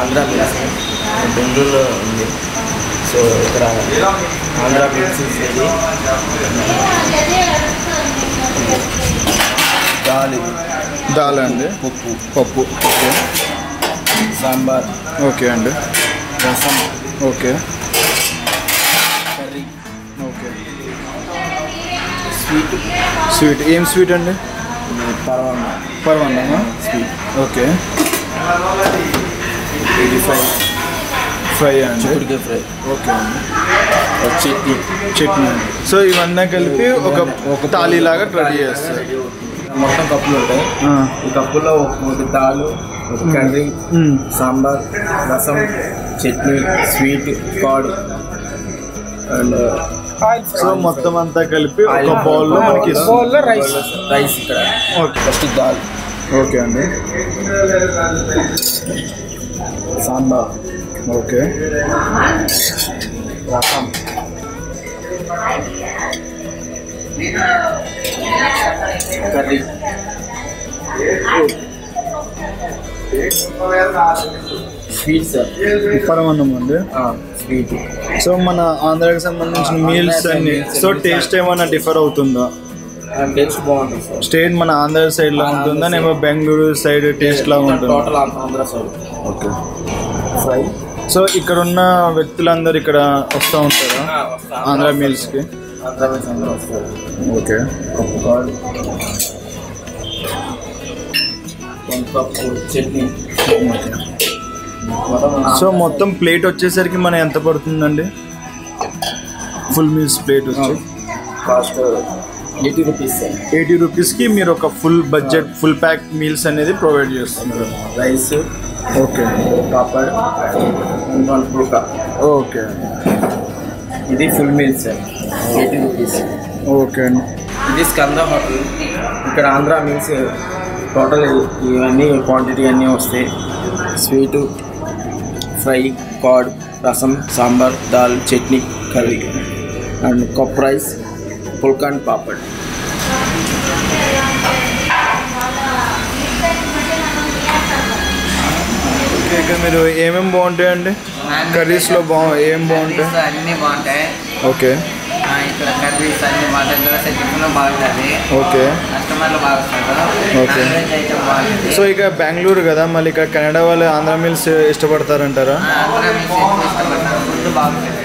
Andhra meals బెంగళూరులో ఉంది so ఇక్కడ ఆంధ్ర మీల్స్ ఇది దాల్ ఇది దాల్ అండి పప్పు పప్పు ఓకే సాంబార్ ఓకే అండి rasam okay curry okay sweet sweet ఏం స్వీట్ అండి పరవాన్న పర్వాలేమా స్వీట్ ఓకే ఇది ఫ్రై ఫ్రై అండి చిక్కుడుకాయ ఫ్రై ఓకే అండి చట్నీ చట్నీ సో ఇవన్నీ కలిపి ఒక ఒక తాళీ లాగా రెడీ చేస్తారు మొత్తం కప్పులు ఉంటాయి ఆ. ఈ కప్పులో ఒక దాలు ఒక కర్రీ మ్మ్. Sambar rasam chutney sweet curd and so మొత్తం అంతా కలిపి ఒక బౌల్లో మనకి బౌల్లో రైస్ రైస్ ఇక్కడ ఓకే ఫస్ట్ దాల్ ఓకే అండి sambar okay rasam curry sweet sir పరమాన్నం అండి స్వీట్ సో మన ఆంధ్రాకి సంబంధించిన మీల్స్ అన్ని సో టేస్ట్ ఏమైనా డిఫర్ అవుతుందా టేస్ట్ బాగుంటుంది సార్ స్టేట్ మన ఆంధ్ర సైడ్ లా ఉంటుందా నేమో బెంగళూరు సైడ్ టేస్ట్ లా ఉంటుంది total Andhra side okay fry so ఇక్కడ ఉన్న వ్యక్తులందరూ ఇక్కడ వస్తూ ఉంటారా ఆంధ్ర మీల్స్ కి ఆంధ్ర మీల్స్ అందరూ వస్తారు okay cup curd one cup chutney so మొత్తం ప్లేట్ వచ్చేసరికి మన ఎంత పడుతుందండి ఫుల్ మీల్స్ ప్లేట్ వచ్చి cost eighty rupees sir eighty రూపీస్కి మీరు ఒక full budget full pack meals అనేది ప్రొవైడ్ చేస్తున్నారు rice okay papad one pulka okay ఇది full meal sir eighty rupees okay అండి ఇది స్కంద హోటల్ ఇక్కడ ఆంధ్ర మీల్స్ టోటల్ ఇవన్నీ క్వాంటిటీ అన్నీ వస్తాయి sweet fry curd rasam sambar dal chutney curry and cup rice pulka and papad okay ఇక్కడ మీరు ఏమేమి బాగుంటాయండి కర్రీస్లో బాగు ఏం బాగుంటాయి కర్రీస్ అన్నీ బాగుంటాయి ఓకే ఆ, ఇక్కడ కర్రీస్ అన్నీ బాగుంటాయి దోశ టిఫిన్ బాగుంటుంది ఓకే కస్టమర్లు బాగా వస్తారు Okay. నాన్ వెజ్ ఐటమ్ బాగుంటుంది సో ఇక బెంగళూరు కదా మళ్ళీ ఇక్కడ కెనడా వాళ్ళు ఆంధ్ర మీల్స్ ఇష్టపడతారంటారా ఆ, ఆంధ్ర మీల్స్ ఎక్కువ ఇష్టపడతారు ఫుడ్ బాగుంటుంది